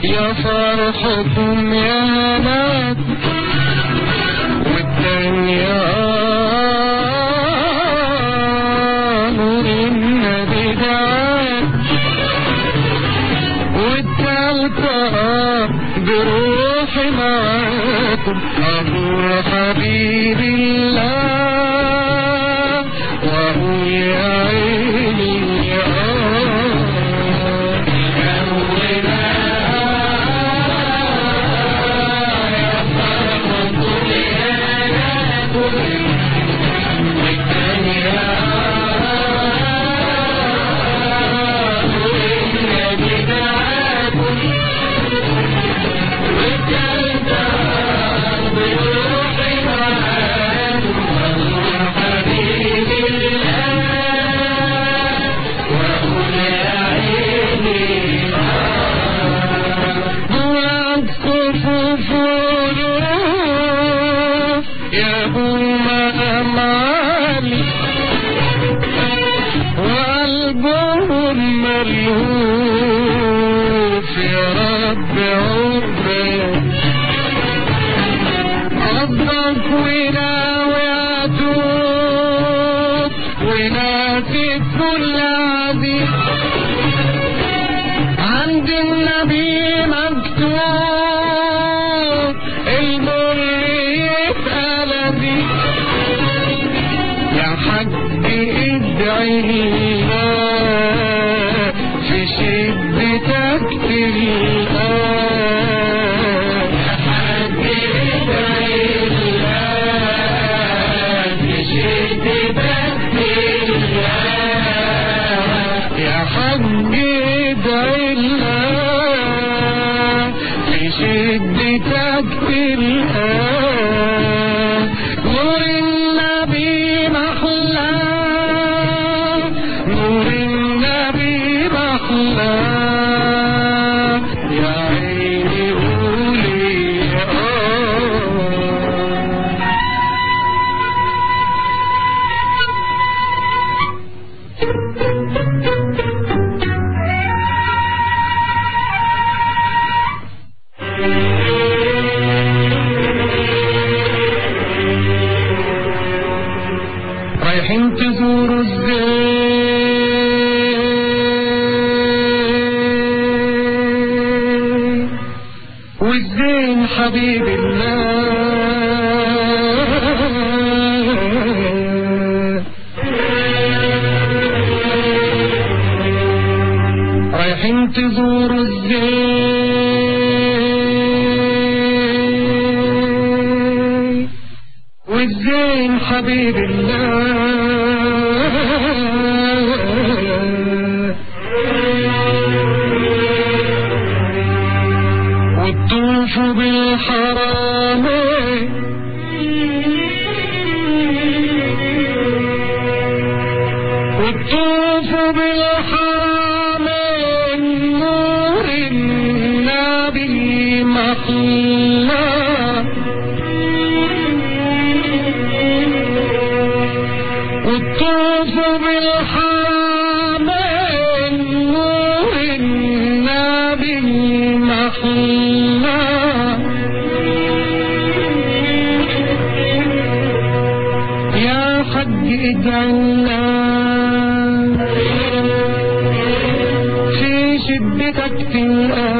يا فرحكم يا ناس والتانية نور النبي دعاك والتالتة بروحي معاكم أبو حبيب الله وهو يا عيني يا يا ابو مالي وقلبهم ملهوف يا رب عمري قصدك وناوي اتوب وناسي كل عزيز عند النبي مكتوب المر يسأل دي يا حج ادعي الله في شدتك تلقاه يا حج ادعي الله في شدتك تلقاه يا حج ادعي الله في شدتك تلقاه نور النبي محلى نور النبي محلى يا عيني قولي آه رايحين تزوروا الزين والزين حبيب الله رايحين تزوروا الزين والزين حبيب الله والطوف بالحرام والطوف بالحرام نور النبي مخلى والطوف بالحرام نور النبي محلى يا حج اجعلنا في شدتك تلقى